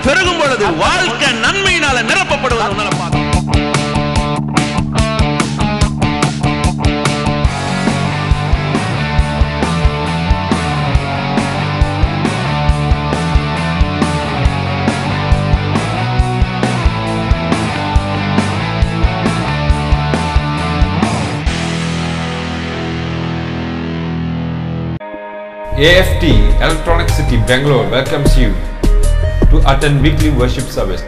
பெருகும் பொழுது வாழ்க்கை நன்மையினால நிரப்பப்படுவது உன்னால பார்க்க AFT Electronic City Bangalore welcomes you to attend weekly worship service.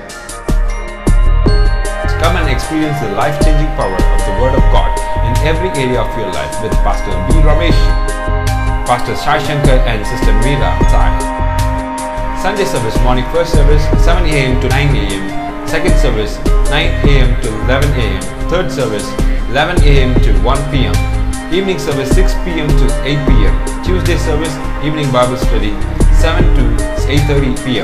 Come and experience the life-changing power of the Word of God in every area of your life with Pastor B. Ramesh, Pastor Shai Shankar and Sister Meera Sai. Sunday service morning first service 7 a.m. to 9 a.m. Second service 9 a.m. to 11 a.m. Third service 11 a.m. to 1 p.m. Evening service 6 p.m. to 8 p.m. Tuesday service evening Bible study 7 to 8:30 p.m.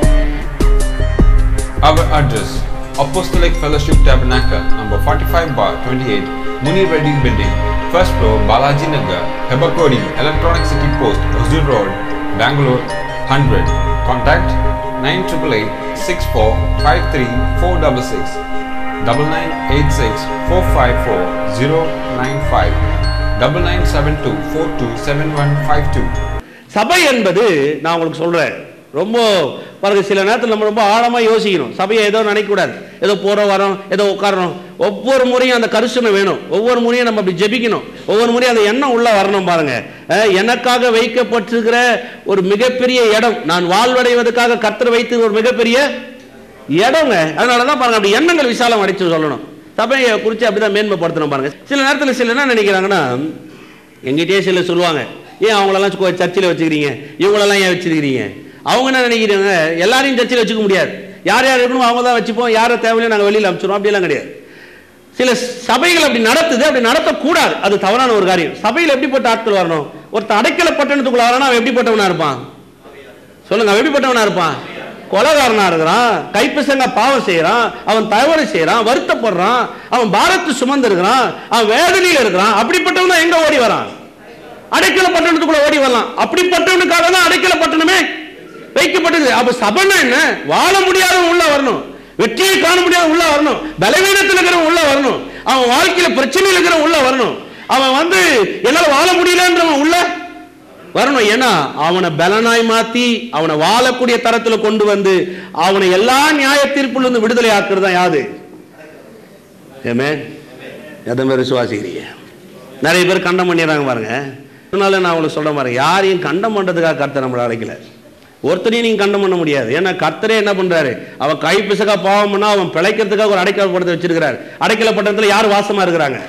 Our address Apostolic Fellowship Tabernacle number 45 bar 28 Muni Reddy Building First floor Balaji Nagar Hebakodi Electronic City Post Huzur Road Bangalore 100 Contact 9888 64 53 466 double nine eight six four five four zero nine five double nine seven two four two seven one five two. சபை என்பது நான் உங்களுக்கு சொல்றேன் ரொம்ப பாருங்க சில நேரத்தில் நம்ம ரொம்ப ஆழமா யோசிக்கணும் சபையை ஏதோ நினைக்கக்கூடாது ஏதோ போற வரோம் ஏதோ உட்காரணும் ஒவ்வொரு முறையும் அந்த கரிசனை வேணும் ஒவ்வொரு முறையும் நம்ம அப்படி ஜெபிக்கணும் ஒவ்வொரு முறையும் அந்த எண்ணம் உள்ள வரணும் பாருங்க அஹ், எனக்காக வைக்கப்பட்டிருக்கிற ஒரு மிகப்பெரிய இடம் நான் வாழ்வடைவதற்காக கர்த்தர் வைத்து ஒரு மிகப்பெரிய இடங்க அதனால தான் பாருங்க அப்படி எண்ணங்கள் விசாலம் அடிச்சு சொல்லணும் சபையை குறித்து அப்படிதான் மேன்மைப்படுத்தணும் பாருங்க சில நேரத்தில் சில என்ன நினைக்கிறாங்கன்னா எங்கிட்டயே சில சொல்லுவாங்க ஏன் அவங்களெல்லாம் சு- சர்ச்சில் வச்சுக்கிறீங்க இவங்களெல்லாம் ஏன் வச்சிருக்கிறீங்க அவங்க என்ன நினைக்கிறாங்க எல்லாரையும் சர்ச்சில் வச்சுக்க முடியாது யார் யார் இருக்கணும் அவங்க தான் வச்சுப்போம் யாரை தேவையில்லை நாங்கள் வெளியில் அனுப்பிச்சிடுவோம் அப்படியெல்லாம் கிடையாது சில சபைகள் அப்படி நடத்துது அப்படி நடத்தக்கூடாது அது தவறான ஒரு காரியம் சபையில் எப்படிப்பட்ட ஆட்கள் வரணும் ஒருத்தன் அடைக்கல பட்டணத்துக்குள்ள வரணும் அவன் எப்படிப்பட்டவனா இருப்பான் சொல்லுங்க அவன் எப்படிப்பட்டவனா இருப்பான் கொலகாரனா இருக்கிறான் கைப்பசங்க பாவம் செய்யறான் அவன் தவறு செய்யறான் வருத்தப்படுறான் அவன் பாரத்து சுமந்து இருக்கிறான் அவன் வேதனையில இருக்கிறான் அப்படிப்பட்டவன் தான் எங்க ஓடி வரான் அடைக்கல பட்டணத்துக்குள்ள ஓடி வரலாம் அப்படிப்பட்டவனுக்காக தான் அடைக்கல பட்டணமே வைக்கப்பட்டது அப்ப சபைனா என்ன வாழ முடியாதவன் உள்ள வரணும் வெற்றியை காண முடியாத உள்ள வரணும் பலவீனத்தில் இருக்கிறவன் உள்ள வரணும் அவன் வாழ்க்கையில பிரச்சனையில் இருக்கிறவன் உள்ள வரணும் அவன் வந்து என்னால வாழ முடியலன்றவன் உள்ள வரணும் ஏன்னா அவனை பலனாய் மாத்தி அவனை வாழக்கூடிய தரத்துல கொண்டு வந்து அவனை எல்லா நியாய தீர்ப்புல இருந்து விடுதலை ஆக்குறது தான் யாது ஏமே எதை மாதிரி விசுவாசிக்கிறீங்க நிறைய பேர் கண்டம் பண்ணிடுறாங்க பாருங்க அதனால நான் உங்களுக்கு சொல்ல பாருங்க யாரையும் கண்டம் பண்றதுக்காக கர்த்தர் நம்மளை அழைக்கல ஒருத்தரையும் நீங்க கண்டம் பண்ண முடியாது ஏன்னா கர்த்தரே என்ன பண்றாரு அவன் கை பிசகா பாவம் பண்ணா அவன் பிழைக்கிறதுக்காக ஒரு அடைக்கல படத்தை வச்சிருக்கிறார் அடைக்கல பட்டணத்துல யார் வாசமா இருக்கிறாங்க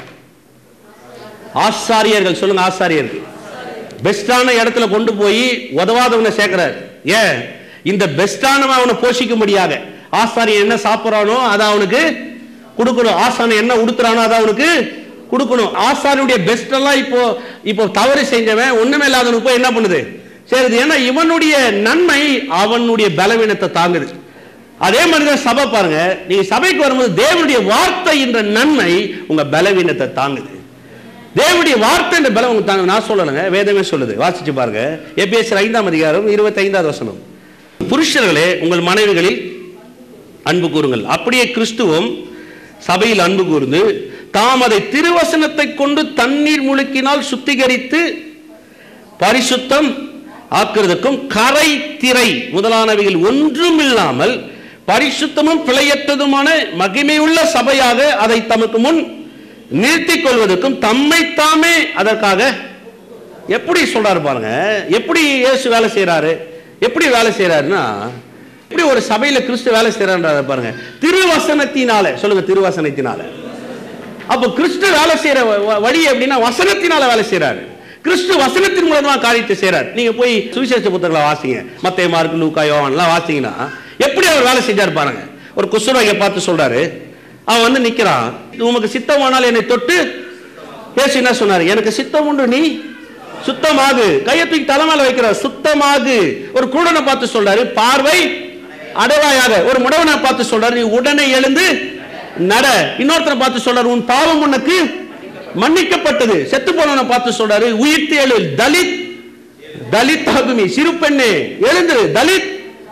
ஆசாரியர்கள் சொல்லுங்க ஆசாரியர்கள் பெஸ்டான இடத்துல கொண்டு போய் உதவாதவனை சேர்க்கிறார் ஏன் இந்த பெஸ்டானவன் அவனை போஷிக்கும்படியாக ஆசாரியன் என்ன சாப்பிட்றானோ அதை அவனுக்கு கொடுக்கணும் ஆசானை என்ன உடுத்துறானோ அதை அவனுக்கு கொடுக்கணும் ஆசாரியுடைய பெஸ்ட் எல்லாம் இப்போ இப்போ தவறு செஞ்சவன் ஒண்ணுமே இல்லாதவனுக்கு போய் என்ன பண்ணுது சரி ஏன்னா இவனுடைய நன்மை அவனுடைய பலவீனத்தை தாங்குது அதே மாதிரி தான் சபை பாருங்க நீங்க சபைக்கு வரும்போது தேவனுடைய வார்த்தை என்ற நன்மை உங்க பலவீனத்தை தாங்குது தேவனுடைய வார்த்தை என்ற பலம் உங்களுக்கு தாங்க நான் சொல்லலைங்க வேதமே சொல்லுது வாசிச்சு பாருங்க எபிஎஸ் ஐந்தாம் அதிகாரம் இருபத்தி ஐந்தாவது வசனம் புருஷர்களே உங்கள் மனைவிகளில் அன்பு கூறுங்கள் அப்படியே கிறிஸ்துவும் சபையில் அன்பு கூர்ந்து தாம் அதை திருவசனத்தை கொண்டு தண்ணீர் முழுக்கினால் சுத்திகரித்து பரிசுத்தம் ஆக்குறதுக்கும் கரை திரை முதலானவைகள் ஒன்றும் இல்லாமல் பரிசுத்தமும் பிழையற்றதுமான மகிமையுள்ள சபையாக அதை தமக்கு முன் நிறுத்திக் கொள்வதற்கும் தம்மை தாமே அதற்காக எப்படி சொல்றாரு பாருங்க எப்படி இயேசு வேலை செய்றாரு எப்படி வேலை செய்றாருன்னா எப்படி ஒரு சபையில கிறிஸ்து வேலை செய்யறான்றத பாருங்க திருவசனத்தினால சொல்லுங்க திருவசனத்தினால அப்போ கிறிஸ்து வேலை செய்யற வ- வ- வழி எப்படின்னா வசனத்தினால வேலை செய்றாரு கிறிஸ்து வசனத்தின் மூலமா காரியத்தை செய்றாரு நீங்க போய் சுவிசேஷ புத்தகங்களை வாசிங்க மத்தேயு மார்க்கு லூக்கா யோவான்லாம் வாசிங்கன்னா எப்படி அவர் வேலை செஞ்சார் பாருங்க ஒரு குசுரோகிய பார்த்து சொல்றாரு அவன் வந்து நிக்கிறான் உமக்கு சித்தமானால் என்னை தொட்டு பேசி என்ன சொன்னாரு எனக்கு சித்தம் உண்டு நீ சுத்தமாகு கையை தூக்கி தலைமையில வைக்கிறார் சுத்தமாகு ஒரு குருடனை பார்த்து சொல்றாரு பார்வை அடைவாயாக ஒரு முடவனை பார்த்து சொல்றாரு நீ உடனே எழுந்து நட இன்னொருத்தனை பார்த்து சொல்றாரு உன் பாவம் உனக்கு மன்னிக்கப்பட்டது செத்து போனவனை பார்த்து சொல்றாரு உயிர்த்து எழு தலித் தலித் ஆகுமி சிறு பெண்ணே எழுந்து தலித்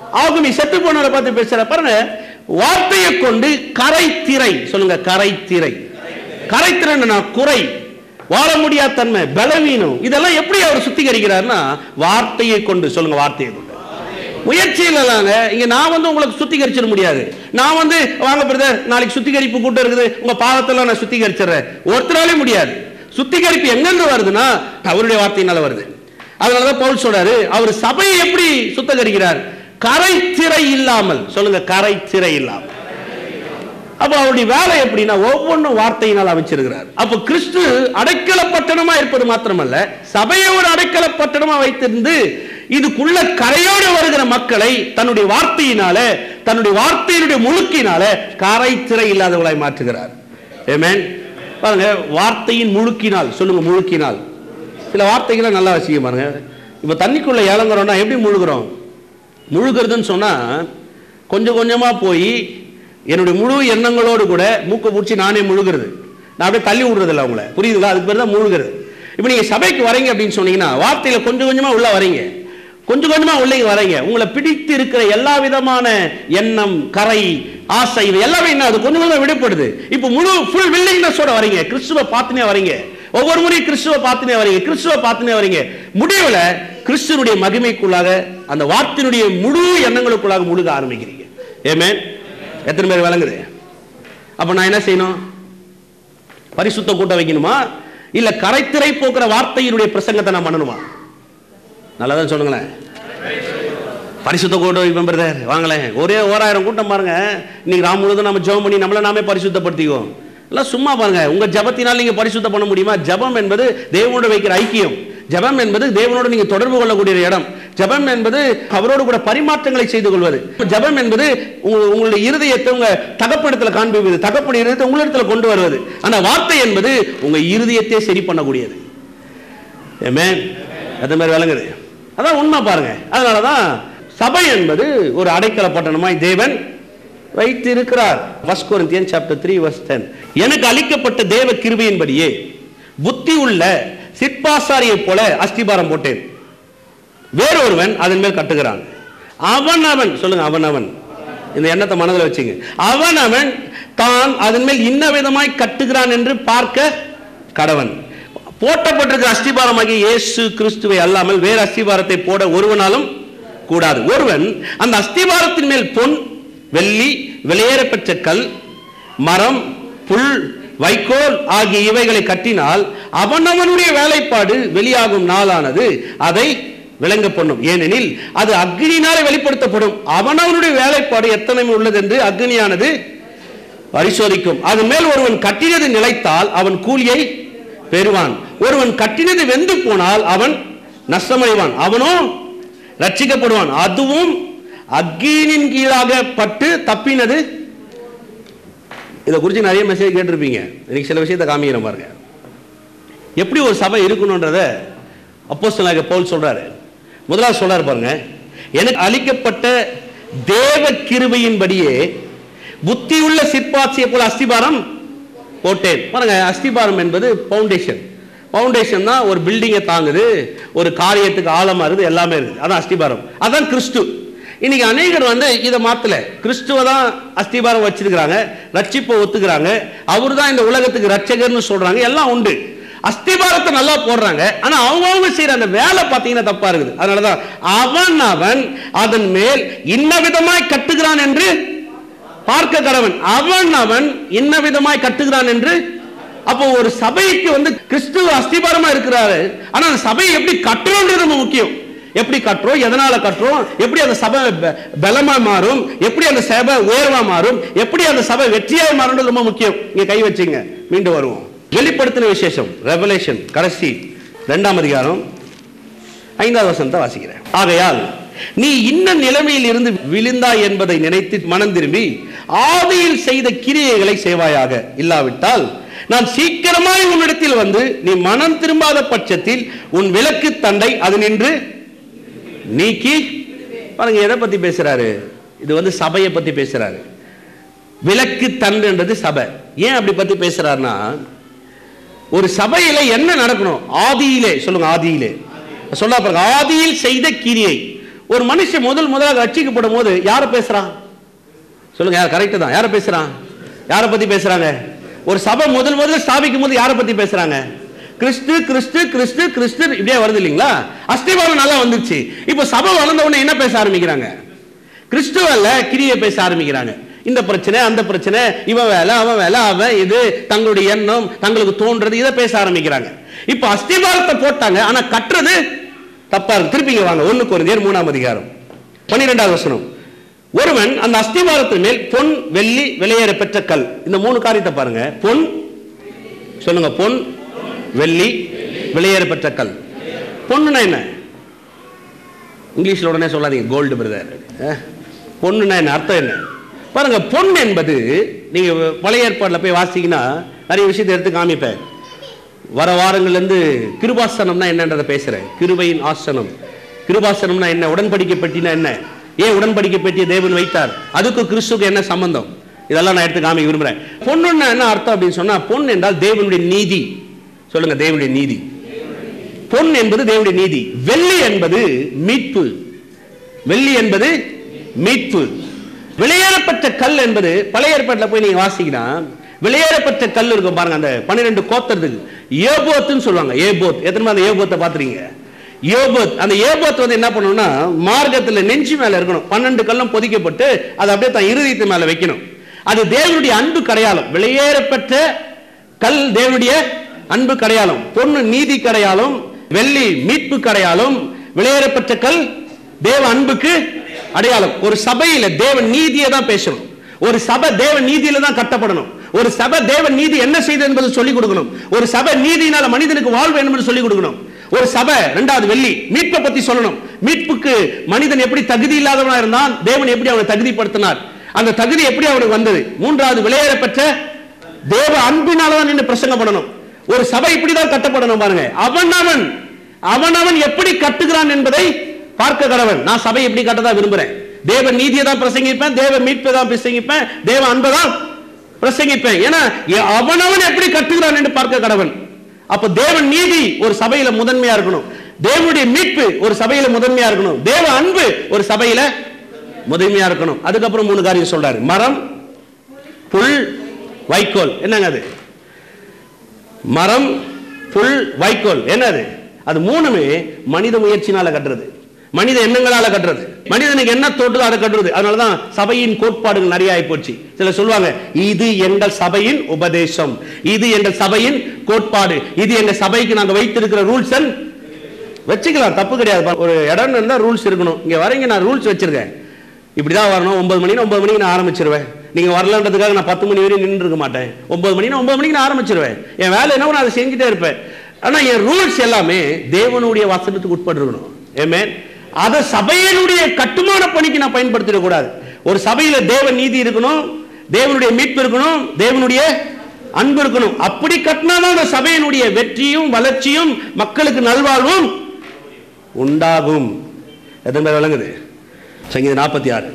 ஆகுமி செத்து போனவரை பார்த்து பேசுற பாருங்க வார்த்தையை கொண்டு கரைத்திரை சொல்லுங்க கரைத்திரை கரைத்திரைன்னா குறை வாழ முடியாத தன்மை பலவீனம் இதெல்லாம் எப்படி அவர் சுத்திகரிக்கிறார்னா வார்த்தையை கொண்டு சொல்லுங்க வார்த்தையை கொண்டு முயற்சியில் இல்லாங்க இங்க நான் வந்து உங்களுக்கு சுத்திகரிச்சிட முடியாது நான் வந்து வாங்க பிரதர் நாளைக்கு சுத்திகரிப்பு கூட்டம் இருக்குது உங்க பாவத்தெல்லாம் நான் சுத்திகரிச்சிடுறேன் ஒருத்தராலே முடியாது சுத்திகரிப்பு எங்கிருந்து வருதுன்னா அவருடைய வார்த்தையினால வருது அதனாலதான் பவுல் சொல்றாரு அவர் சபையை எப்படி சுத்திகரிக்கிறார் கரை திரை இல்லாமல் சொல்லுங்க கரை திரை இல்லாமல் அப்ப அவருடைய வேலை எப்படின்னா ஒவ்வொன்றும் வார்த்தையினால் அமைச்சிருக்கிறார் அப்ப கிறிஸ்து அடைக்கல பட்டணமா இருப்பது மாத்திரமல்ல சபையை ஒரு அடைக்கல பட்டணமா வைத்திருந்து இதுக்குள்ள கரையோடு வருகிற மக்களை தன்னுடைய வார்த்தையினால தன்னுடைய வார்த்தையினுடைய முழுக்கினால கரை திரை இல்லாதவர்களாய் மாற்றுகிறார் ஏமேன் பாருங்க வார்த்தையின் முழுக்கினால் சொல்லுங்க முழுக்கினால் சில வார்த்தைகளை நல்லா வச்சுக்க பாருங்க இப்ப தண்ணிக்குள்ள இறங்குறோம்னா எப்படி முழுகிறோம் முழுகிறதுன்னு சொன்னா கொஞ்சம் கொஞ்சமா போய் என்னுடைய முழு எண்ணங்களோடு கூட மூக்க பிடிச்சி நானே முழுகிறது நான் அப்படியே தள்ளி விடுறது இல்லை அவங்கள புரியுதுங்களா அதுக்கு பேர் தான் முழுகிறது இப்போ நீங்க சபைக்கு வரீங்க அப்படின்னு சொன்னீங்கன்னா வார்த்தையில கொஞ்சம் கொஞ்சமா உள்ள வரீங்க கொஞ்சம் கொஞ்சமா உள்ளே வரீங்க உங்களை பிடித்து இருக்கிற எல்லா விதமான எண்ணம் கரை ஆசை இது எல்லாமே என்ன அது கொஞ்சம் கொஞ்சமா விடுபடுது இப்போ முழு ஃபுல் வில்லிங்னஸோட வரீங்க கிறிஸ்துவ பார்த்துனே வரீங்க ஒவ்வொரு முறையும் கிறிஸ்துவ பார்த்துனே வரீங்க கிறிஸ்துவ பார்த்துனே வரீங்க முடிவுல கிறிஸ்துவனுடைய மகிமைக்குள்ளாக அந்த வார்த்தையினுடைய முழு எண்ணங்களுக்குள்ளாக முழுக ஆரம்பிக்கிறீங்க ஏமேன் எத்தனை பேர் விளங்குது அப்ப நான் என்ன செய்யணும் பரிசுத்த கூட்டம் வைக்கணுமா இல்ல கரைத்திரை போக்குற வார்த்தையினுடைய பிரசங்கத்தை நான் பண்ணணுமா நல்லதான் சொல்லுங்களேன் பரிசுத்த கூட்டம் வைப்பேன் பிரதர் வாங்களேன் ஒரே ஓராயிரம் கூட்டம் பாருங்க இன்னைக்கு ராம் முழுதும் நம்ம ஜெபம் பண்ணி நம்மள நாமே பரிசுத்தப்படுத்திக்குவோம் எல்லாம் சும்மா பாருங்க உங்க ஜபத்தினால் நீங்க பரிசுத்தம் பண்ண முடியுமா ஜபம் என்பது தேவனோடு வைக்கிற ஐக்கியம் ஜபம் என்பது தேவனோடு நீங்க தொடர்பு கொள்ளக்கூடிய இடம் ஜபம் என்பது அவரோடு கூட பரிமாற்றங்களை செய்து கொள்வது ஜபம் என்பது உங்க- உங்களுடைய இருதயத்தை உங்க தகப்படத்துல காண்பிப்பது தகப்பட இருதயத்தை உங்களிடத்துல கொண்டு வருவது அந்த வார்த்தை என்பது உங்க இருதயத்தை சரி பண்ணக்கூடியது ஏமே அது மாதிரி விளங்குது அதான் உண்மை பாருங்க அதனால தான் சபை என்பது ஒரு அடைக்கல பட்டணமாய் தேவன் வைத்து இருக்கிறார் வஸ்கோரிந்தியன் சாப்டர் த்ரீ வர்ஸ் டென் எனக்கு அளிக்கப்பட்ட தேவ கிருபையின்படியே புத்தி உள்ள சிற்பாசாரியைப் போல அஸ்திபாரம் போட்டேன் வேறொருவன் அதன் மேல் கட்டுகிறான் அவன் அவன் சொல்லுங்க அவன் அவன் இந்த எண்ணத்தை மனதில் வச்சுங்க அவன் அவன் தான் அதன் மேல் இன்ன விதமாய் கட்டுகிறான் என்று பார்க்க கடவன் போட்டப்பட்டிருக்கிற அஸ்திபாரமாகிய இயேசு கிறிஸ்துவை அல்லாமல் வேறு அஸ்திபாரத்தை போட ஒருவனாலும் கூடாது ஒருவன் அந்த அஸ்திபாரத்தின் மேல் பொன் வெள்ளி வெளியேறப்பெற்ற கல் மரம் புல் வைக்கோல் ஆகிய இவைகளை கட்டினால் அவனவனுடைய வேலைப்பாடு வெளியாகும் நாளானது அதை விளங்க பண்ணும் ஏனெனில் அது அக்னியினாலே வெளிப்படுத்தப்படும் அவனவனுடைய வேலைப்பாடு எத்தனை உள்ளது என்று அக்னியானது பரிசோதிக்கும் அது மேல் ஒருவன் கட்டினது நிலைத்தால் அவன் கூலியை பெறுவான் ஒருவன் கட்டினது வெந்து போனால் அவன் நஷ்டமடைவான் அவனோ ரட்சிக்கப்படுவான் அதுவும் அக்னியின் கீழாக பட்டு தப்பினது இதை குறித்து நிறைய மெசேஜ் கேட்டிருப்பீங்க இன்னைக்கு சில விஷயத்தை காமிக்கிறேன் பாருங்க எப்படி ஒரு சபை இருக்கணுன்றத அப்போஸ்தலனாகிய பவுல் சொல்றாரு முதலாவது சொல்றாரு பாருங்க எனக்கு அளிக்கப்பட்ட தேவ கிருபையின்படியே புத்தியுள்ள சிற்பாட்சியை போல அஸ்திபாரம் போட்டேன் பாருங்க அஸ்திபாரம் என்பது ஃபவுண்டேஷன் ஃபவுண்டேஷன் தான் ஒரு பில்டிங்கை தாங்குது ஒரு காரியத்துக்கு ஆழமா இருக்குது எல்லாமே இருக்குது அதான் அஸ்திபாரம் அதான் கிறிஸ்து இன்னைக்கு அநேகர் வந்து இதை மாத்தல கிறிஸ்துவ தான் அஸ்திபாரம் வச்சிருக்கிறாங்க ரட்சிப்பை ஒத்துக்கிறாங்க அவர் தான் இந்த உலகத்துக்கு ரட்சகர்னு சொல்றாங்க எல்லாம் உண்டு அஸ்திபாரத்தை நல்லா போடுறாங்க ஆனா அவங்கவுங்க செய்யற அந்த வேலை பார்த்தீங்கன்னா தப்பா இருக்குது அதனாலதான் அவன் அவன் அதன் மேல் இன்ன விதமாய் கட்டுகிறான் என்று பார்க்க கடவன் அவன் அவன் இன்ன விதமாய் கட்டுகிறான் என்று அப்போ ஒரு சபைக்கு வந்து கிறிஸ்துவ அஸ்திபாரமா இருக்கிறாரு ஆனா அந்த சபையை எப்படி கட்டுறோன்றது ரொம்ப முக்கியம் எப்படி கட்டுறோம் எதனால கட்டுறோம் எப்படி அந்த சபை ப- பலமா மாறும் எப்படி அந்த சபை உயர்வா மாறும் எப்படி அந்த சபை வெற்றியாக மாறும்ன்றது ரொம்ப முக்கியம் இங்க கை வச்சுங்க மீண்டும் வருவோம் வெளிப்படுத்தின விசேஷம் ரெவலேஷன் கடைசி இரண்டாம் அதிகாரம் ஐந்தாவது வசனத்தை வாசிக்கிறேன் ஆகையால் நீ இன்ன நிலைமையில் இருந்து விழுந்தாய் என்பதை நினைத்து மனம் திரும்பி ஆதியில் செய்த கிரியைகளை செய்வாயாக இல்லாவிட்டால் நான் சீக்கிரமாய் உன்னிடத்தில் வந்து நீ மனம் திரும்பாத பட்சத்தில் உன் விளக்கு தண்டை அது நின்று நீக்கி பாருங்க எதை பத்தி பேசுறாரு இது வந்து சபையை பத்தி பேசுறாரு விளக்கு தண்டுன்றது சபை ஏன் அப்படி பத்தி பேசுறாருன்னா ஒரு சபையில என்ன நடக்கணும் ஆதியிலே சொல்லுங்க ஆதியிலே சொல்ல பாருங்க ஆதியில் செய்த கிரியை ஒரு மனுஷன் முதல் முதலாக ரட்சிக்கப்படும் போது யார பேசுறான் சொல்லுங்க யார் கரெக்ட் தான் யார பேசுறான் யார பத்தி பேசுறாங்க ஒரு சபை முதல் முதல்ல ஸ்தாபிக்கும் போது யார பத்தி பேசுறாங்க கிறிஸ்து கிறிஸ்து கிறிஸ்து கிறிஸ்து இப்படியே வருது இல்லைங்களா அஸ்திபாரம் நல்லா வந்துருச்சு இப்போ சபை வளர்ந்த உடனே என்ன பேச ஆரம்பிக்கிறாங்க கிறிஸ்துவல்ல கிரியை பேச ஆரம்பிக்கிறாங்க இந்த பிரச்சனை அந்த பிரச்சனை இவன் வேலை அவன் வேலை அவன் இது தங்களுடைய எண்ணம் தங்களுக்கு தோன்றது இதை பேச ஆரம்பிக்கிறாங்க இப்போ அஸ்திபாரத்தை போட்டாங்க ஆனா கட்டுறது தப்பா இருக்கு திருப்பிங்க வாங்க ஒண்ணு குறைந்தேர் மூணாம் அதிகாரம் பன்னிரெண்டாவது வசனம் ஒருவன் அந்த அஸ்திவாரத்தின் மேல் பொன் வெள்ளி விலையேற பெற்ற கல் இந்த மூணு காரியத்தை பாருங்க பொன் சொல்லுங்க பொன் வெள்ளி விலையேற பெற்ற கல் பொண்ணுனா என்ன இங்கிலீஷ்ல உடனே சொல்லாதீங்க கோல்டு பிரதர் பொண்ணுனா என்ன அர்த்தம் என்ன பாருங்க பொன் என்பது நீங்க பழைய ஏற்பாடுல போய் வாசிங்கன்னா நிறைய விஷயத்தை எடுத்து காமிப்பேன் வர வாரங்கள்லேருந்து கிருபாசனம்னா என்னன்றதை பேசுறேன் கிருபையின் ஆசனம் கிருபாசனம்னா என்ன உடன்படிக்கை பெட்டினா என்ன ஏன் உடன்படிக்கை பெட்டியை தேவன் வைத்தார் அதுக்கு கிறிஸ்துக்கு என்ன சம்பந்தம் இதெல்லாம் நான் எடுத்து காமிக்க விரும்புறேன் பொண்ணுன்னா என்ன அர்த்தம் அப்படின்னு சொன்னா பொன் என்றால் தேவனுடைய நீதி சொல்லுங்க தேவனுடைய நீதி பொன் என்பது தேவனுடைய நீதி வெள்ளி என்பது மீட்பு வெள்ளி என்பது மீட்பு வெளியேறப்பட்ட கல் என்பது பழைய ஏற்பாட்டில் போய் நீங்க வாசிக்கினா வெளியேறப்பட்ட கல் இருக்கும் பாருங்க அந்த பன்னிரெண்டு கோத்தறதுக்கு ஏபோத்துன்னு சொல்லுவாங்க ஏபோத் எத்தனை அந்த ஏபோத்தை பாத்துறீங்க ஏபோத் அந்த ஏபோத் வந்து என்ன பண்ணணும்னா மார்க்கத்துல நெஞ்சு மேல இருக்கணும் பன்னெண்டு கல்லும் பொதிக்கப்பட்டு அதை அப்படியே தான் இருதயத்து மேல வைக்கணும் அது தேவனுடைய அன்பு கடையாளம் வெளியேறப்பட்ட கல் தேவனுடைய அன்பு கடையாளம் பொண்ணு நீதி கடையாளம் வெள்ளி மீட்பு கடையாளம் வெளியேறப்பட்ட கல் தேவ அன்புக்கு அடையாளம் ஒரு சபையில தேவ நீதியை தான் பேசணும் ஒரு சபை தேவ நீதியில தான் கட்டப்படணும் ஒரு சபை தேவ நீதி என்ன செய்தது என்பதை சொல்லிக் கொடுக்கணும் ஒரு சபை நீதியினால மனிதனுக்கு வாழ்வு என்பது சொல்லிக் கொடுக்கணும் ஒரு சபை ரெண்டாவது வெள்ளி மீட்பை பத்தி சொல்லணும் மீட்புக்கு மனிதன் எப்படி தகுதி இல்லாதவனா இருந்தான் தேவன் எப்படி அவனை தகுதிப்படுத்தினார் அந்த தகுதி எப்படி அவனுக்கு வந்தது மூன்றாவது விளையாடப்பட்ட தேவ அன்பினாலதான் நின்று பிரசங்கம் பண்ணணும் ஒரு சபை இப்படிதான் கட்டப்படணும் பாருங்க அவனவன் அவனவன் எப்படி கட்டுகிறான் என்பதை பார்க்க கடவன் நான் சபை எப்படி கட்டதா விரும்புறேன் தேவ நீதியை தான் பிரசங்கிப்பேன் தேவ மீட்பை தான் பிரசங்கிப்பேன் தேவ அன்பை தான் பிரசங்கிப்பேன் ஏன்னா எ- அவனவன் எப்படி கட்டுகிறான் என்று பார்க்க கடவன் அப்ப தேவன் நீதி ஒரு சபையில முதன்மையா இருக்கணும் தேவனுடைய மீட்பு ஒரு சபையில முதன்மையா இருக்கணும் தேவ அன்பு ஒரு சபையில முதன்மையா இருக்கணும் அதுக்கப்புறம் மூணு காரியம் சொல்றாரு மரம் புல் வைக்கோல் என்னங்க அது மரம் புல் வைக்கோல் என்னது அது மூணுமே மனித முயற்சினால கட்டுறது மனித எண்ணங்களால கட்டுறது மனிதனுக்கு என்ன தோட்டுதோ அதை கட்டுறது அதனாலதான் சபையின் கோட்பாடுகள் நிறைய ஆகி போச்சு சில சொல்லுவாங்க இது எங்கள் சபையின் உபதேசம் இது எங்கள் சபையின் கோட்பாடு இது எங்க சபைக்கு நாங்க வைத்திருக்கிற ரூல்ஸ் அண்ட் வச்சுக்கலாம் தப்பு கிடையாது ஒரு இடம் இருந்தா ரூல்ஸ் இருக்கணும் இங்க வரீங்க நான் ரூல்ஸ் வச்சிருக்கேன் இப்படிதான் வரணும் ஒன்பது மணி ஒன்பது மணிக்கு நான் ஆரம்பிச்சிருவேன் நீங்க வரலன்றதுக்காக நான் பத்து மணி வரையும் நின்று இருக்க மாட்டேன் ஒன்பது மணி ஒன்பது மணிக்கு நான் ஆரம்பிச்சிருவேன் என் வேலை என்னவோ நான் அதை செஞ்சுட்டே இருப்பேன் ஆனா என் ரூல்ஸ் எல்லாமே தேவனுடைய வசனத்துக்கு உட்பட்டு இருக்கணும் ஏமே அதை சபையினுடைய கட்டுமான பணிக்கு நான் பயன்படுத்திட கூடாது ஒரு சபையில தேவ நீதி இருக்கணும் தேவனுடைய மீட்பு இருக்கணும் தேவனுடைய அன்பு இருக்கணும் அப்படி கட்டினாதான் அந்த சபையினுடைய வெற்றியும் வளர்ச்சியும் மக்களுக்கு நல்வாழ்வும் உண்டாகும் எத்தனை பேர் விளங்குது சங்கீதம் நாற்பத்தி ஆறு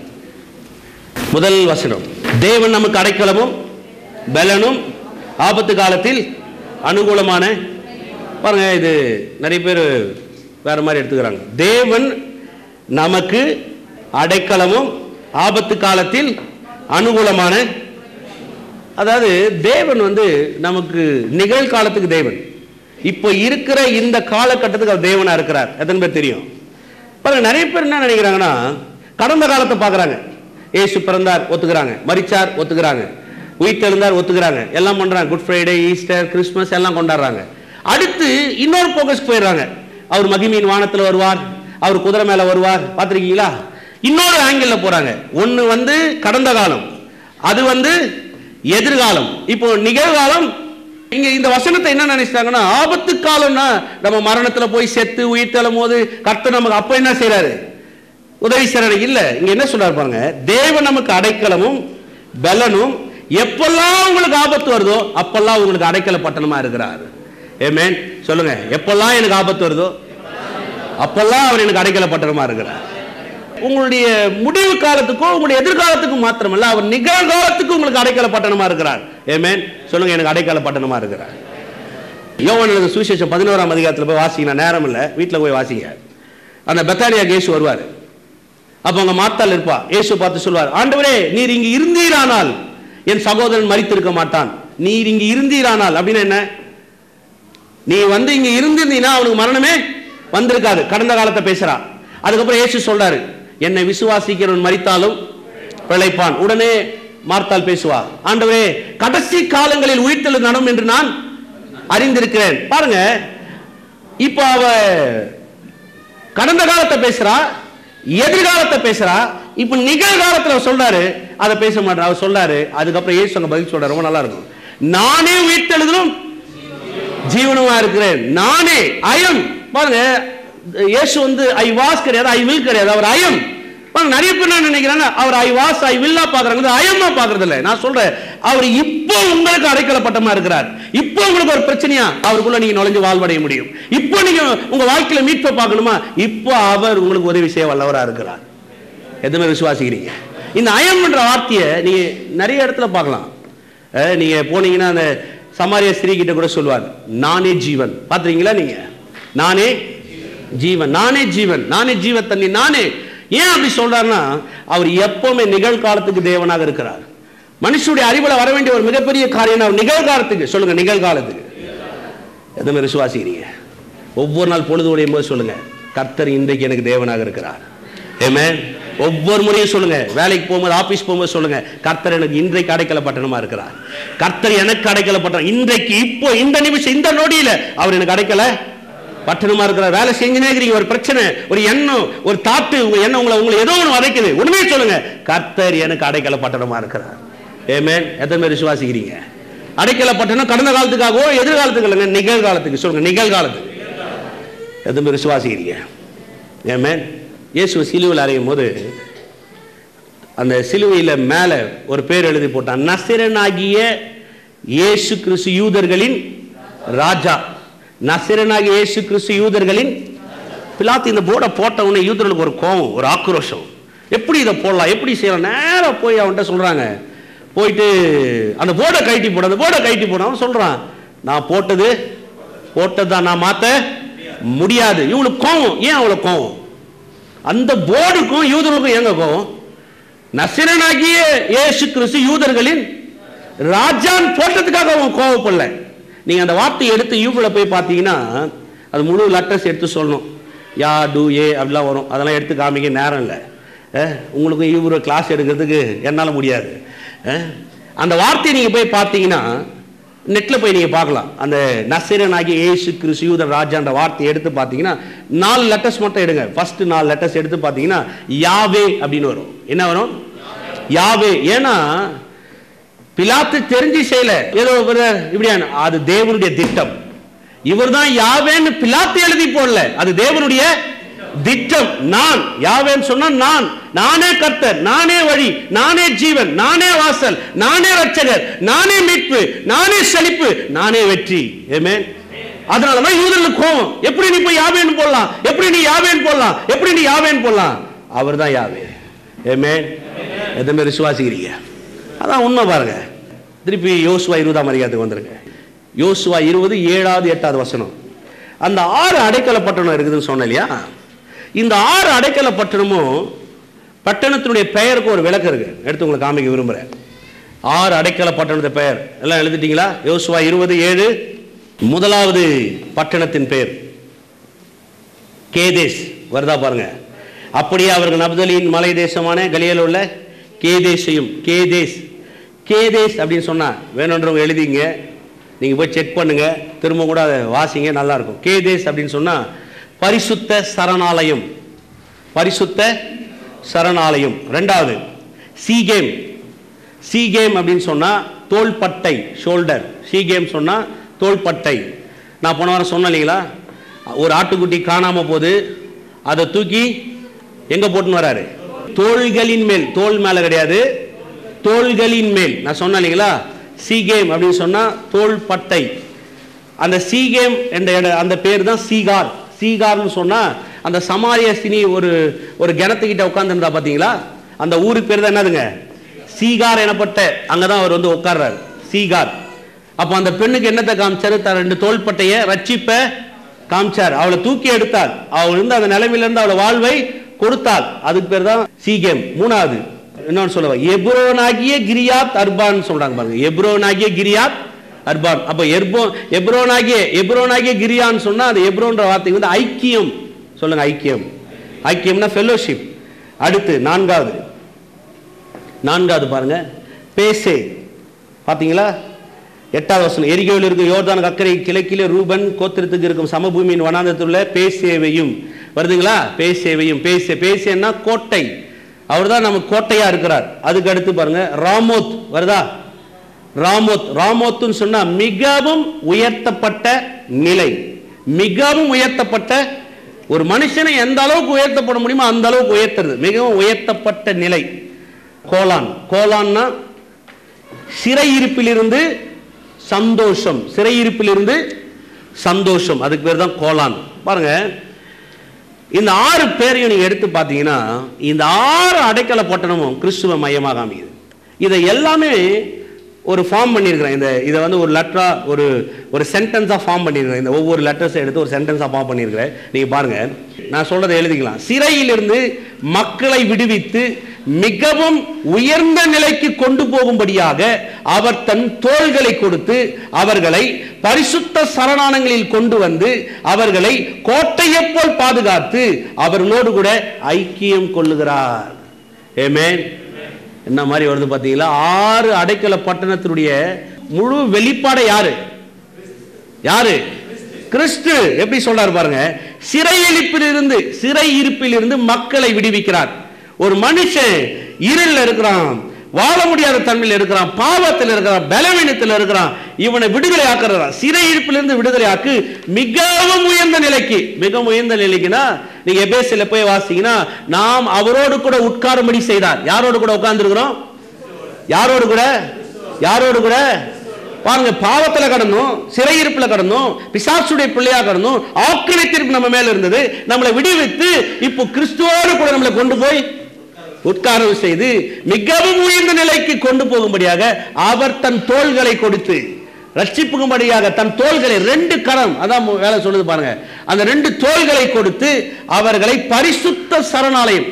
முதல் வசனம் தேவன் நமக்கு அடைக்கலமும் பலனும் ஆபத்து காலத்தில் அனுகூலமான பாருங்க இது நிறைய பேர் வேற மாதிரி எடுத்துக்கிறாங்க தேவன் நமக்கு அடைக்கலமும் ஆபத்து காலத்தில் அனுகூலமான அதாவது தேவன் வந்து நமக்கு நிகழ்காலத்துக்கு தேவன் இப்போ இருக்கிற இந்த காலகட்டத்துக்கு அவர் தேவனா இருக்கிறார் எத்தனை பேர் தெரியும் பாருங்க நிறைய பேர் என்ன நினைக்கிறாங்கன்னா கடந்த காலத்தை பார்க்கறாங்க இயேசு பிறந்தார் ஒத்துக்கிறாங்க மரிச்சார் ஒத்துக்கிறாங்க உயிர்த்தெழுந்தார் ஒத்துக்கிறாங்க எல்லாம் பண்றாங்க குட் ஃப்ரைடே ஈஸ்டர் கிறிஸ்மஸ் எல்லாம் கொண்டாடுறாங்க அடுத்து இன்னொரு போக்கஸ் போயிடுறாங்க அவர் மகிமையின் வானத்தில் வருவார் அவர் குதிரை மேல வருவார் பார்த்திருக்கீங்களா இன்னொரு ஆங்கிள் போறாங்க ஒன்னு வந்து கடந்த காலம் அது வந்து எதிர்காலம் இப்போ நிகழ்காலம் இங்க இந்த வசனத்தை என்ன நினைச்சிட்டாங்கன்னா ஆபத்து காலம்னா நம்ம மரணத்துல போய் செத்து உயிர் தள்ளும் போது கர்த்தர் நமக்கு அப்ப என்ன செய்றாரு உதவி செய்றாரு இல்ல இங்க என்ன சொல்றாரு பாருங்க தேவன் நமக்கு அடைக்கலமும் பலனும் எப்பெல்லாம் உங்களுக்கு ஆபத்து வருதோ அப்பெல்லாம் உங்களுக்கு அடைக்கல பட்டணமா இருக்கிறார் ஏமேன் சொல்லுங்க எப்பெல்லாம் எனக்கு ஆபத்து வருதோ அப்பெல்லாம் அவர் எனக்கு அடைக்கல பட்டணமா இருக்கிறார் உங்களுடைய முடிவு காலத்துக்கும் உங்களுடைய எதிர்காலத்துக்கும் மாத்திரமல்ல அவர் நிகழ்காலத்துக்கும் உங்களுக்கு அடைக்கல பட்டணமா இருக்கிறார் ஏமேன் சொல்லுங்க எனக்கு அடைக்கல பட்டணமா இருக்கிறார் யோவான் எழுதின சுவிசேஷம் பதினோராம் அதிகாரத்தில் போய் வாசிங்க நேரம் இல்லை வீட்டில் போய் வாசிங்க அந்த பெத்தானியா கேசு வருவார் அப்ப அங்க மாத்தால் இருப்பா இயேசு பார்த்து சொல்வார் ஆண்டவரே நீர் இங்க இருந்தீரானால் என் சகோதரன் மரித்திருக்க மாட்டான் நீர் இங்க இருந்தீரானால் அப்படின்னு என்ன நீ வந்து இங்க இருந்திருந்தீனா அவனுக்கு மரணமே வந்திருக்காது கடந்த காலத்தை பேசுறா அதுக்கப்புறம் இயேசு சொல்றாரு என்னை விசுவாசிக்கிறவன் மரித்தாலும் பிழைப்பான் உடனே மார்த்தால் பேசுவா ஆண்டவரே கடைசி காலங்களில் உயிர்த்தெழு நடம் என்று நான் அறிந்திருக்கிறேன் பாருங்க இப்ப அவ கடந்த காலத்தை பேசுறா எதிர்காலத்தை பேசுறா இப்ப நிகழ்காலத்துல அவர் சொல்றாரு அதை பேச மாட்டார் அவர் சொல்றாரு அதுக்கப்புறம் இயேசு அங்க பதில் சொல்றாரு ரொம்ப நல்லா இருக்கும் நானே உயிர்த்தெழுதலும் ஜீவனமா இருக்கிறேன் நானே அயம் பாருங்க இயேசு வந்து ஐ வாஸ் கிடையாது ஐ வில் கிடையாது அவர் அயம் பாருங்க நிறைய பேர் என்ன நினைக்கிறாங்க அவர் ஐ வாஸ் ஐ வில்லா பாக்குறாங்க அயமா பாக்குறது இல்ல நான் சொல்றேன் அவர் இப்போ உங்களுக்கு அடைக்கலப்பட்டமா இருக்கிறார் இப்போ உங்களுக்கு ஒரு பிரச்சனையா அவருக்குள்ள நீங்க நுழைஞ்சு வாழ்வடைய முடியும் இப்போ நீங்க உங்க வாழ்க்கையில மீட்பை பார்க்கணுமா இப்போ அவர் உங்களுக்கு உதவி செய்ய வல்லவரா இருக்கிறார் எதுவுமே விசுவாசிக்கிறீங்க இந்த அயம்ன்ற வார்த்தையை நீங்க நிறைய இடத்துல பார்க்கலாம் அஹ், நீங்க போனீங்கன்னா அந்த சமாரிய ஸ்திரீ கிட்ட கூட சொல்லுவார் நானே ஜீவன் பாத்துறீங்களா நீங்க நானே ஜீவன் நானே ஜீவன் நானே ஜீவத்தண்ணி நானே ஏன் அப்படி சொல்றாருன்னா அவர் எப்பவுமே நிகழ்காலத்துக்கு தேவனாக இருக்கிறார் மனுஷனுடைய அறிவுல வர வேண்டிய ஒரு மிகப்பெரிய காரியம் அவர் நிகழ்காலத்துக்கு சொல்லுங்க நிகழ்காலத்துக்கு எதுவுமே விசுவாசிக்கிறீங்க ஒவ்வொரு நாள் பொழுது உடையும் போது சொல்லுங்க கர்த்தர் இன்றைக்கு எனக்கு தேவனாக இருக்கிறார் ஏமே ஒவ்வொரு முறையும் சொல்லுங்க வேலைக்கு போகும்போது ஆபீஸ் போகும்போது சொல்லுங்க கர்த்தர் எனக்கு இன்றைக்கு அடைக்கல பட்டணமா இருக்கிறார் கர்த்தர் எனக்கு அடைக்கல பட்டணம் இன்றைக்கு இப்போ இந்த நிமிஷம் இந்த நொடியில அவர் எனக்கு அடைக்கல பட்டணமா இருக்கிறார் வேலை செஞ்சுனே இருக்கிறீங்க ஒரு பிரச்சனை ஒரு எண்ணம் ஒரு தாட்டு உங்க எண்ணம் உங்களை உங்களை ஏதோ ஒன்று வதைக்குது உண்மையை சொல்லுங்க கர்த்தர் எனக்கு அடைக்கல பட்டணமா இருக்கிறார் ஏமேன் எத்தனை பேர் விசுவாசிக்கிறீங்க அடைக்கல பட்டணம் கடந்த காலத்துக்காகவோ எதிர்காலத்துக்கு இல்லைங்க நிகழ்காலத்துக்கு சொல்லுங்க நிகழ்காலத்துக்கு எத்தனை பேர் விசுவாசிக்கிறீங்க ஏமேன் இயேசு சிலுவையில் அறையும் போது அந்த சிலுவையில் மேலே ஒரு பேர் எழுதி போட்டான் நசிரனாகிய இயேசு கிறிஸ்து யூதர்களின் ராஜா நசிரனாகிய இயேசு கிறிஸ்து யூதர்களின் பிலாத்து இந்த போர்டை போட்ட உடனே யூதர்களுக்கு ஒரு கோபம் ஒரு ஆக்ரோஷம் எப்படி இதை போடலாம் எப்படி செய்யலாம் நேராக போய் அவன்கிட்ட சொல்றாங்க போயிட்டு அந்த போர்டை கைட்டி போட அந்த போர்டை கைட்டி போட அவன் சொல்றான் நான் போட்டது போட்டதான் நான் மாத்த முடியாது இவனுக்கு கோவம் ஏன் அவ்வளவு கோவம் அந்த போர்டுக்கும் யூதர்களுக்கும் எங்க கோவம் நசிரனாகிய இயேசு கிறிஸ்து யூதர்களின் ராஜான் போட்டதுக்காக அவன் கோவப்படல நீங்க அந்த வார்த்தையை எடுத்து யூபிள போய் பார்த்தீங்கன்னா அது முழு லெட்டர்ஸ் எடுத்து சொல்லணும் யா டு ஏ அப்படிலாம் வரும் அதெல்லாம் எடுத்து காமிக்க நேரம் இல்லை அஹ், உங்களுக்கு யூபிர கிளாஸ் எடுக்கிறதுக்கு என்னால் முடியாது அஹ், அந்த வார்த்தையை நீங்கள் போய் பார்த்தீங்கன்னா நெட்டில் போய் நீங்கள் பார்க்கலாம் அந்த நசிரனாகிய இயேசு கிறிஸ்து யூதர் ராஜான்ற வார்த்தையை எடுத்து பார்த்தீங்கன்னா நாலு லெட்டர்ஸ் மட்டும் எடுங்க ஃபர்ஸ்ட் நாலு லெட்டர்ஸ் எடுத்து பார்த்தீங்கன்னா யாவே அப்படின்னு வரும் என்ன வரும் யாவே ஏன்னா பிலாத்து தெரிஞ்சு செய்யல ஏதோ ஒரு இப்படியான அது தேவனுடைய திட்டம் இவர்தான் யாவேன்னு பிலாத்து எழுதி போடல அது தேவனுடைய திட்டம் நான் யாவேன்னு சொன்னா நான் நானே கர்த்தர் நானே வழி நானே ஜீவன் நானே வாசல் நானே ரட்சகர் நானே மீட்பு நானே செழிப்பு நானே வெற்றி ஏமேன் அதனாலதான் யூதர்களுக்கு கோவம் எப்படி நீ போய் யாவேன்னு போடலாம் எப்படி நீ யாவேன்னு போடலாம் எப்படி நீ யாவேன்னு போடலாம் அவர்தான் யாவே ஏமேன் எதுவுமே விசுவாசிக்கிறீங்க அதான் உண்மை பாருங்க திருப்பி யோசுவா இருபதாம் அதிகாரத்துக்கு வந்துருங்க யோசுவா இருபது ஏழாவது எட்டாவது வசனம் அந்த ஆறு அடைக்கல பட்டணம் இருக்குதுன்னு சொன்னேன் இல்லையா இந்த ஆறு அடைக்கல பட்டணமும் பட்டணத்தினுடைய பெயருக்கு ஒரு விளக்கம் இருக்கு எடுத்து உங்களுக்கு காமிக்க விரும்புறேன் ஆறு அடைக்கல பட்டணத்து பெயர் எல்லாம் எழுதிட்டீங்களா யோசுவா இருபது ஏழு முதலாவது பட்டணத்தின் பெயர் கேதேஸ் வருதா பாருங்க அப்படியே அவர்கள் நப்தலியின் மலை தேசமான கலியல் உள்ள கேதேசையும் கேதேஸ் கேதேஸ் அப்படின்னு சொன்னா வேணுன்றவங்க எழுதிங்க நீங்க போய் செக் பண்ணுங்க திரும்ப கூட அதை வாசிங்க நல்லா இருக்கும் கேதேஸ் அப்படின்னு சொன்னா பரிசுத்த சரணாலயம் பரிசுத்த சரணாலயம் ரெண்டாவது சீகேம் சீகேம் அப்படின்னு சொன்னா தோள்பட்டை ஷோல்டர் சீகேம் சொன்னா தோள்பட்டை நான் போன வாரம் சொன்னேன் இல்லைங்களா ஒரு ஆட்டுக்குட்டி காணாம போது அதை தூக்கி எங்க போட்டுன்னு வராரு தோள்களின் மேல் தோல் மேல கிடையாது தோள்களின் மேல் நான் சொன்னேன் இல்லைங்களா சீகேம் அப்படின்னு சொன்னா தோள்பட்டை அந்த சீகேம் என்ற இட- அந்த பேர் தான் சீகார் சீகார்னு சொன்னா அந்த சமாரிய சினி ஒரு ஒரு கிணத்துக்கிட்ட உட்காந்துருந்தா பாத்தீங்களா அந்த ஊருக்கு பேர் தான் என்னதுங்க சீகார் எனப்பட்ட அங்கதான் அவர் வந்து உட்கார்றாரு சீகார் அப்ப அந்த பெண்ணுக்கு என்னத்தை காமிச்சாரு தன் ரெண்டு தோள்பட்டைய ரட்சிப்ப காமிச்சார் அவளை தூக்கி எடுத்தார் அவள் இருந்து அந்த நிலைமையில இருந்து அவளை வாழ்வை கொடுத்தால் அதுக்கு பேர் தான் சீகேம் மூணாவது இன்னொன்னு சொல்லுவா எப்ரோனாகிய கிரியாத் அர்பான் சொல்றாங்க பாருங்க எப்ரோனாகிய கிரியாத் அர்பான் அப்ப எர்போ எப்ரோனாகிய எப்ரோனாகிய கிரியான்னு சொன்னா அது எப்ரோன்ற வார்த்தை வந்து ஐக்கியம் சொல்லுங்க ஐக்கியம் ஐக்கியம்னா ஃபெல்லோஷிப் அடுத்து நான்காவது நான்காவது பாருங்க பேசே பாத்தீங்களா எட்டாவது வசனம் எரிகோவில் இருக்கும் யோர்தான் அக்கறை கிழக்கிலே ரூபன் கோத்திரத்துக்கு இருக்கும் சமபூமியின் வனாந்தரத்தில் உள்ள பேசேவையும் வருதுங்களா பேசேவையும் பேசே பேசேன்னா கோட்டை அவர்தான் நம்ம கோட்டையா இருக்கிறார் அதுக்கு அடுத்து பாருங்க ராமோத் வருதா ராமோத் ராமோத்துன்னு சொன்னா மிகவும் உயர்த்தப்பட்ட நிலை மிகவும் உயர்த்தப்பட்ட ஒரு மனுஷனை எந்த அளவுக்கு உயர்த்தப்பட முடியுமோ அந்த அளவுக்கு உயர்த்துறது மிகவும் உயர்த்தப்பட்ட நிலை கோலான் கோலான்னா சிறையிருப்பிலிருந்து சந்தோஷம் சிறையிருப்பிலிருந்து சந்தோஷம் அதுக்கு பேர் தான் கோலான் பாருங்க இந்த ஆறு பேரையும் நீங்க எடுத்து பார்த்தீங்கன்னா இந்த ஆறு அடைக்கல பட்டணமும் கிறிஸ்துவ மையமாக அமையுது இதை எல்லாமே ஒரு ஃபார்ம் பண்ணியிருக்கிறேன் இந்த இதை வந்து ஒரு லெட்டரா ஒரு ஒரு சென்டென்ஸாக ஃபார்ம் பண்ணியிருக்கிறேன் இந்த ஒவ்வொரு லெட்டர்ஸை எடுத்து ஒரு சென்டென்ஸாக ஃபார்ம் பண்ணியிருக்கிறேன் நீங்க பாருங்க நான் சொல்றதை எழுதிக்கலாம் சிறையிலிருந்து மக்களை விடுவித்து மிகவும் உயர்ந்த நிலைக்கு கொண்டு போகும்படியாக அவர் தன் தோள்களை கொடுத்து அவர்களை பரிசுத்த சரணாலயங்களில் கொண்டு வந்து அவர்களை கோட்டையைப் போல் பாதுகாத்து அவர்களோடு கூட ஐக்கியம் கொள்ளுகிறார் ஏமேன் என்ன மாதிரி வருது பார்த்தீங்களா ஆறு அடைக்கல பட்டணத்தினுடைய முழு வெளிப்பாடை யாரு யாரு கிறிஸ்து எப்படி சொல்றாரு பாருங்க சிறையிலிப்பில் இருந்து சிறை இருப்பில் இருந்து மக்களை விடுவிக்கிறார் ஒரு மனுஷன் இருள்ல இருக்கிறான் வாழ முடியாத தன்மையில் இருக்கிறான் பாவத்தில் இருக்கிறான் பலவீனத்தில் இருக்கிறான் இவனை விடுதலை ஆக்குறான் சிறை இருப்பிலிருந்து விடுதலை ஆக்கு மிகவும் உயர்ந்த நிலைக்கு மிகவும் உயர்ந்த நிலைக்குன்னா நீங்க எபேசில போய் வாசிங்கன்னா நாம் அவரோடு கூட உட்காரும்படி செய்தார் யாரோடு கூட உட்கார்ந்து யாரோடு கூட யாரோடு கூட பாருங்க பாவத்துல கடந்தோம் சிறையிருப்புல கடந்தோம் பிசாசுடைய பிள்ளையா கடந்தோம் ஆக்கிரத்திற்கு நம்ம மேல இருந்தது நம்மளை விடுவித்து இப்போ கிறிஸ்துவோடு கூட நம்மளை கொண்டு போய் உட்காரம் செய்து மிகவும் உயர்ந்த நிலைக்கு கொண்டு போகும்படியாக அவர் தன் தோள்களை கொடுத்து ரட்சிப்புக்கும்படியாக தன் தோள்களை ரெண்டு கரம் அதான் வேலை சொல்லுது பாருங்க அந்த ரெண்டு தோள்களை கொடுத்து அவர்களை பரிசுத்த சரணாலயம்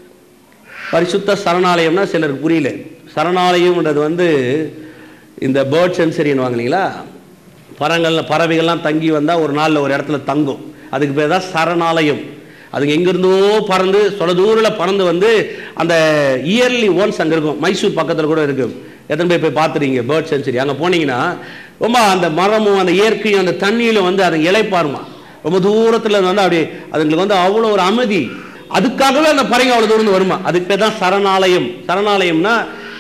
பரிசுத்த சரணாலயம்னா சிலருக்கு புரியல சரணாலயம்ன்றது வந்து இந்த பேர்ட் சென்சரின்னு இல்லைங்களா பறங்கள்ல பறவைகள்லாம் தங்கி வந்தால் ஒரு நாளில் ஒரு இடத்துல தங்கும் அதுக்கு பேர் தான் சரணாலயம் அதுங்க எங்கிருந்தோ பறந்து சொல தூரில் பறந்து வந்து அந்த இயர்லி ஒன்ஸ் அங்கே இருக்கும் மைசூர் பக்கத்தில் கூட இருக்கும் எத்தனை பேர் போய் பார்த்துறீங்க பேர்ட் சென்சரி அங்கே போனீங்கன்னா ரொம்ப அந்த மரமும் அந்த இயற்கையும் அந்த தண்ணியிலும் வந்து அதை இலைப்பாருமா ரொம்ப தூரத்தில் வந்து அப்படி அதுங்களுக்கு வந்து அவ்வளோ ஒரு அமைதி அதுக்காகவே அந்த பறவை அவ்வளோ தூரம் வருமா அதுக்கு பேர் தான் சரணாலயம் சரணாலயம்னா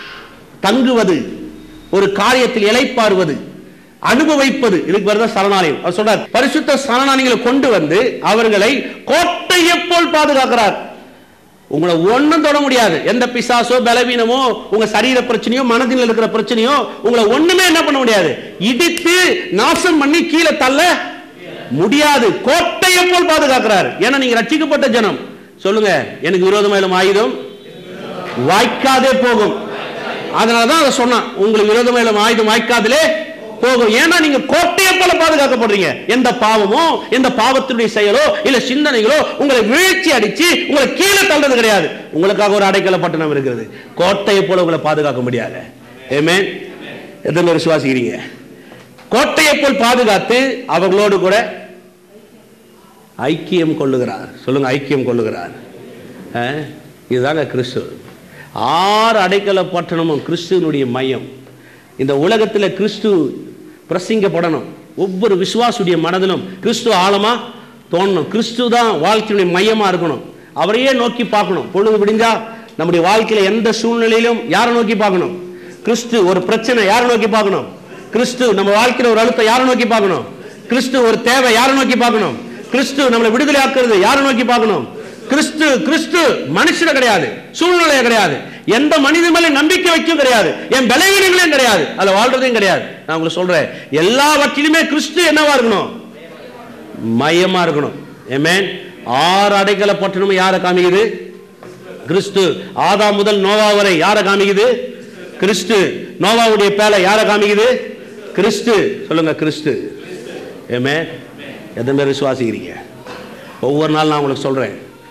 தங்குவது ஒரு காரியத்தில் இலைப்பாறுவது அனுபவிப்பது இதுக்கு பேர் தான் சரணாலயம் அவர் சொல்றார் பரிசுத்த சரணாலயங்களை கொண்டு வந்து அவர்களை கோட்டையை போல் பாதுகாக்கிறார் உங்களை ஒண்ணும் தொட முடியாது எந்த பிசாசோ பலவீனமோ உங்க சரீர பிரச்சனையோ மனதில் இருக்கிற பிரச்சனையோ உங்களை ஒண்ணுமே என்ன பண்ண முடியாது இடித்து நாசம் பண்ணி கீழே தள்ள முடியாது கோட்டையை போல் பாதுகாக்கிறார் ஏன்னா நீங்க ரட்சிக்கப்பட்ட ஜனம் சொல்லுங்க எனக்கு விரோதமா எழும் ஆயுதம் வாய்க்காதே போகும் அதனாலதான் அதை சொன்னான் உங்களுக்கு விரோதமா எழும் ஆயுதம் வாய்க்காதிலே போகும் ஏன்னா நீங்க கோட்டையை போல பாதுகாக்கப்படுறீங்க எந்த பாவமோ எந்த பாவத்தினுடைய செயலோ இல்ல சிந்தனைகளோ உங்களை வீழ்ச்சி அடிச்சு உங்களை கீழே தள்ளுறது கிடையாது உங்களுக்காக ஒரு அடைக்கல பட்டணம் இருக்கிறது கோட்டையை போல உங்களை பாதுகாக்க முடியாது ஏமே எத்தனை பேர் விசுவாசிக்கிறீங்க கோட்டையை போல் பாதுகாத்து அவர்களோடு கூட ஐக்கியம் கொள்ளுகிறார் சொல்லுங்க ஐக்கியம் கொள்ளுகிறார் அஹ், இதுதாங்க கிறிஸ்து ஆறு அடைக்கல பட்டணமும் கிறிஸ்துவனுடைய மையம் இந்த உலகத்தில் கிறிஸ்து பிரசிங்கப்படணும் ஒவ்வொரு விசுவாசுடைய மனதிலும் கிறிஸ்து ஆழமா தோணணும் கிறிஸ்து தான் வாழ்க்கையுடைய மையமா இருக்கணும் அவரையே நோக்கி பார்க்கணும் பொழுது விடிஞ்சா நம்முடைய வாழ்க்கையில எந்த சூழ்நிலையிலும் யாரை நோக்கி பார்க்கணும் கிறிஸ்து ஒரு பிரச்சனை யாரை நோக்கி பார்க்கணும் கிறிஸ்து நம்ம வாழ்க்கையில ஒரு அழுத்தம் யாரை நோக்கி பார்க்கணும் கிறிஸ்து ஒரு தேவை யாரை நோக்கி பார்க்கணும் கிறிஸ்து நம்மளை விடுதலை ஆக்குறது யாரை நோக்கி பார்க்கணும் கிறிஸ்து கிறிஸ்து மனுஷன கிடையாது சூழ்நிலைய கிடையாது எந்த மனித மேல நம்பிக்கை வைக்கும் கிடையாது என் பலவீனங்களையும் கிடையாது அதுல வாழ்றதையும் கிடையாது நான் உங்களுக்கு சொல்றேன் எல்லாவற்றிலுமே கிறிஸ்து என்னவா இருக்கணும் மையமா இருக்கணும் ஏமேன் ஆறு அடைக்கல பட்டணமும் யாரை காமிக்குது கிறிஸ்து ஆதா முதல் நோவா வரை யாரை காமிக்குது கிறிஸ்து நோவாவுடைய பேலை யாரை காமிக்குது கிறிஸ்து சொல்லுங்க கிறிஸ்து ஏமே எத்தனை பேர் விசுவாசிக்கிறீங்க ஒவ்வொரு நாள் நான் உங்களுக்கு சொல்றேன்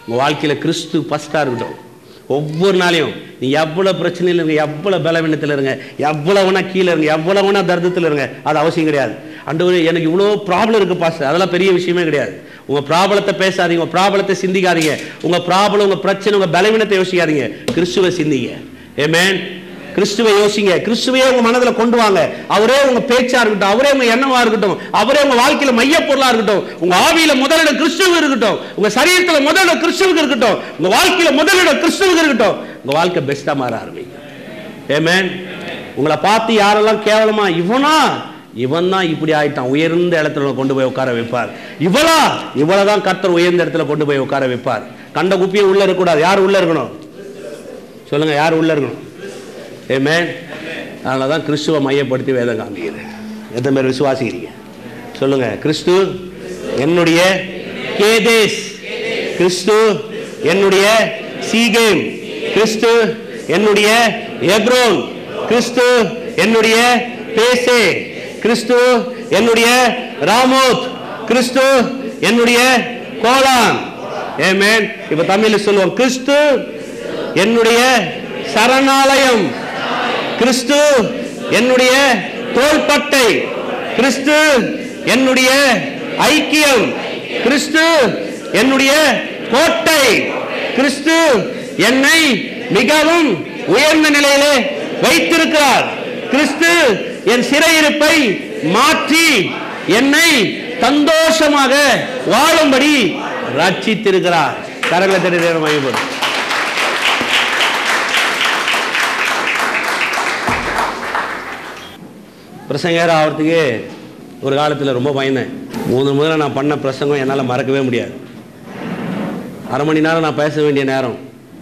உங்க வாழ்க்கையில கிறிஸ்து ஃபர்ஸ்டா இருக்கட்டும் ஒவ்வொரு நாளையும் நீ எவ்வளவு பிரச்சனையில் இருங்க எவ்வளவு பலவீனத்தில் இருங்க எவ்வளவுனா கீழே இருங்க எவ்வளவுனா தர்தத்தில் இருங்க அது அவசியம் கிடையாது அண்டு எனக்கு இவ்வளோ ப்ராப்ளம் இருக்கு பாஸ்டர் அதெல்லாம் பெரிய விஷயமே கிடையாது உங்க ப்ராப்ளத்தை பேசாதீங்க உங்க ப்ராப்ளத்தை சிந்திக்காதீங்க உங்க ப்ராப்ளம் உங்க பிரச்சனை உங்க பலவீனத்தை யோசிக்காதீங்க கிறிஸ்துவை சிந்திங்க ஏமேன் கிறிஸ்துவை யோசிங்க கிறிஸ்துவையே உங்க மனதுல கொண்டு வாங்க அவரே உங்க பேச்சா இருக்கட்டும் அவரே உங்க எண்ணமா இருக்கட்டும் அவரே உங்க வாழ்க்கையில மைய பொருளா இருக்கட்டும் உங்க ஆவியில முதலிடம் கிறிஸ்துவ இருக்கட்டும் உங்க சரீரத்துல முதலிடம் கிறிஸ்துவுக்கு இருக்கட்டும் உங்க வாழ்க்கையில முதலிடம் கிறிஸ்துவுக்கு இருக்கட்டும் உங்க வாழ்க்கை பெஸ்டா மாற ஆரம்பிக்கும் ஏமேன் உங்களை பார்த்து யாரெல்லாம் கேவலமா இவனா இவன் தான் இப்படி ஆயிட்டான் உயர்ந்த இடத்துல கொண்டு போய் உட்கார வைப்பார் இவளா இவளதான் கர்த்தர் உயர்ந்த இடத்துல கொண்டு போய் உட்கார வைப்பார் கண்ட குப்பியை உள்ள இருக்கக்கூடாது யார் உள்ள இருக்கணும் சொல்லுங்க யார் உள்ள இருக்கணும் ஏமேன் அதனால தான் கிறிஸ்துவை மையப்படுத்தி வேதம் காமிக்குது எத்தனை பேர் விசுவாசிக்கிறீங்க சொல்லுங்க கிறிஸ்து என்னுடைய கேதேஸ் கிறிஸ்து என்னுடைய சீகேம் கிறிஸ்து என்னுடைய எப்ரோன் கிறிஸ்து என்னுடைய பேசே கிறிஸ்து என்னுடைய ராமோத் கிறிஸ்து என்னுடைய கோலான் ஏமேன் இப்ப தமிழ்ல சொல்லுவோம் கிறிஸ்து என்னுடைய சரணாலயம் கிறிஸ்து என்னுடைய தோள்பட்டை கிறிஸ்து என்னுடைய ஐக்கியம் கிறிஸ்து என்னுடைய கோட்டை கிறிஸ்து என்னை மிகவும் உயர்ந்த நிலையிலே வைத்திருக்கிறார் கிறிஸ்து என் சிறையிருப்பை மாற்றி என்னை சந்தோஷமாக வாழும்படி ரட்சித்திருக்கிறார் கரங்களை தெரியும் மையப்படும் பிரசங்கர் ஆகிறதுக்கு ஒரு காலத்தில் ரொம்ப பயந்தேன் மூணு முதல்ல நான் பண்ண பிரசங்கம் என்னால் மறக்கவே முடியாது அரை மணி நேரம் நான் பேச வேண்டிய நேரம்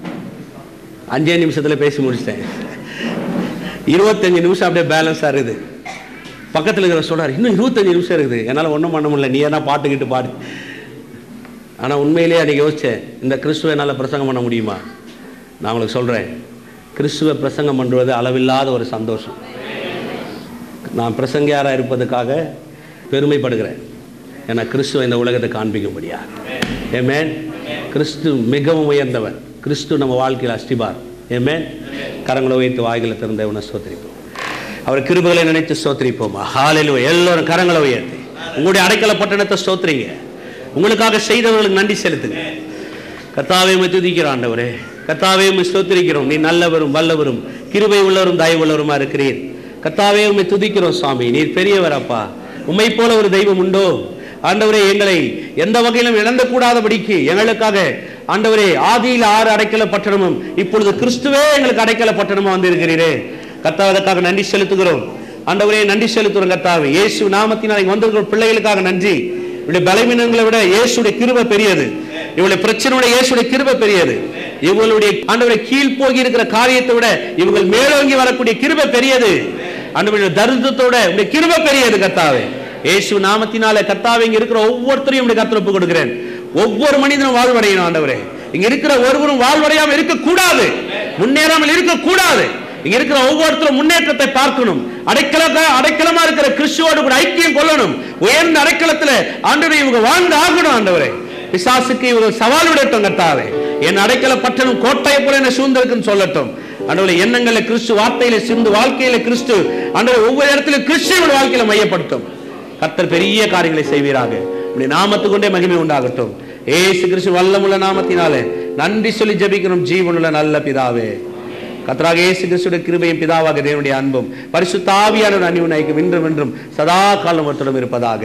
அஞ்சே நிமிஷத்தில் பேசி முடிச்சிட்டேன் இருபத்தஞ்சு நிமிஷம் அப்படியே பேலன்ஸாக இருக்குது பக்கத்தில் இருக்கிற சொல்றாரு இன்னும் இருபத்தஞ்சு நிமிஷம் இருக்குது என்னால் ஒன்றும் பண்ண முடியல நீ என்ன பாட்டுக்கிட்டு பாடு ஆனால் உண்மையிலேயே அன்றைக்கி யோசித்தேன் இந்த கிறிஸ்துவை என்னால் பிரசங்கம் பண்ண முடியுமா நான் உங்களுக்கு சொல்கிறேன் கிறிஸ்துவை பிரசங்கம் பண்ணுறது அளவில்லாத ஒரு சந்தோஷம் நான் பிரசங்கியாராக இருப்பதுக்காக பெருமைப்படுகிறேன் ஏன்னா கிறிஸ்துவ இந்த உலகத்தை காண்பிக்கும்படியா ஏமேன் கிறிஸ்து மிகவும் உயர்ந்தவர் கிறிஸ்து நம்ம வாழ்க்கையில் அஸ்திபார் ஏமேன் கரங்களை உயர்த்து வாய்களை திறந்தவனை ஸ்தோத்திரிப்போம் அவர் கிருபைகளை நினைத்து ஸ்தோத்திரிப்போமா ஹாலில் எல்லோரும் கரங்களை உயர்த்தி உங்களுடைய அடைக்கல பட்டணத்தை ஸ்தோத்திரிங்க உங்களுக்காக செய்தவர்களுக்கு நன்றி செலுத்துங்க கத்தாவே உம்மை துதிக்கிறோம் ஆண்டவரே கத்தாவே உம்மை ஸ்தோத்திரிக்கிறோம் நீ நல்லவரும் வல்லவரும் கிருபை உள்ளவரும் தயவுள்ளவருமா இருக்கிறீர் கத்தாவே உம்மை துதிக்கிறோம் சுவாமி நீர் பெரியவர் அப்பா உம்மை போல ஒரு தெய்வம் உண்டோ ஆண்டவரே எங்களை எந்த வகையிலும் இழந்தக்கூடாதபடிக்கு எங்களுக்காக ஆண்டவரே ஆதியில் ஆறு அடைக்கல பட்டணமும் இப்பொழுது கிறிஸ்துவே எங்களுக்கு அடைக்கல பட்டணமா வந்திருக்கிறீரே கர்த்தாவே அதற்காக நன்றி செலுத்துகிறோம் ஆண்டவரே நன்றி செலுத்துகிறோம் கர்த்தாவே இயேசு நாமத்தினால் இங்க வந்திருக்கிற பிள்ளைகளுக்காக நன்றி இவருடைய பலவீனங்களை விட இயேசுடைய கிருபை பெரியது இவளுடைய பிரச்சனையோட இயேசுடைய கிருபை பெரியது இவங்களுடைய ஆண்டவரை கீழ் போகி இருக்கிற காரியத்தை விட இவங்கள் மேலோங்கி வரக்கூடிய கிருபை பெரியது ஆண்டவருடைய தரித்திரத்தோட உடைய கிருபை பெரியது கர்த்தாவே இயேசு நாமத்தினால கர்த்தாவே இங்க இருக்கிற ஒவ்வொருத்தரையும் உடைய கர்த்தர் ஒப்புக் கொடுக்கிறேன் ஒவ்வொரு மனிதனும் வாழ்வடையணும் ஆண்டவரே இங்க இருக்கிற ஒருவரும் வாழ்வடையாமல் இருக்க கூடாது முன்னேறாமல் இருக்க கூடாது இங்க இருக்கிற ஒவ்வொருத்தரும் முன்னேற்றத்தை பார்க்கணும் அடைக்கல அடைக்கலமா இருக்கிற கிறிஸ்துவோடு கூட ஐக்கியம் கொள்ளணும் உயர்ந்த அடைக்கலத்துல ஆண்டவரை இவங்க வாழ்ந்து ஆகணும் ஆண்டவரே பிசாசுக்கு இவங்க சவால் விடட்டும் கர்த்தாவே என் அடைக்கல பட்டணம் கோட்டையை போல என்ன சூழ்ந்திருக்குன்னு சொல்லட்டும் ஆண்டவரை எண்ணங்கள்ல கிறிஸ்து வார்த்தையில சிந்து வாழ்க்கையில கிறிஸ்து ஆண்டவர் ஒவ்வொரு இடத்துல கிறிஸ்துவோட வாழ்க்கையில மையப்படுத்தும் கர்த்தர் பெரிய காரியங்களை செய்வீராக உடைய நாமத்துக்கு கொண்டே மகிமை உண்டாகட்டும் ஏசு கிறிஸ்து வல்லமுள்ள நாமத்தினாலே நன்றி சொல்லி ஜெபிக்கிறோம் ஜீவனுள்ள நல்ல பிதாவே கர்த்தராக இயேசு கிறிஸ்துடைய கிருபையும் பிதாவாக தேவனுடைய அன்பும் பரிசுத்த ஆவியான அன்பு நைக்கும் இன்றும் என்றும் சதா காலம் ஒருத்தரும் இருப்பதாக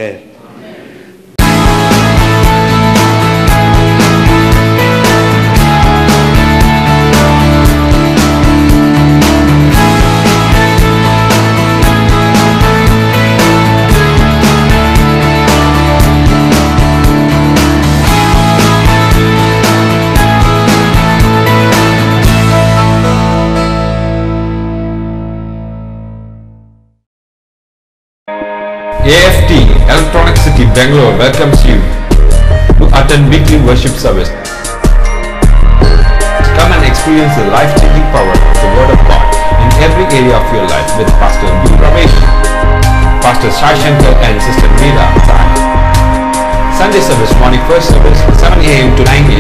AFT Electronic City Bangalore welcomes you to attend weekly worship service. Come and experience the life-changing power of the Word of God in every area of your life with Pastor B. Ramesh, Pastor Shashankar and Sister Meera Sai. Sunday service, morning first service, 7 a.m. to 9 a.m.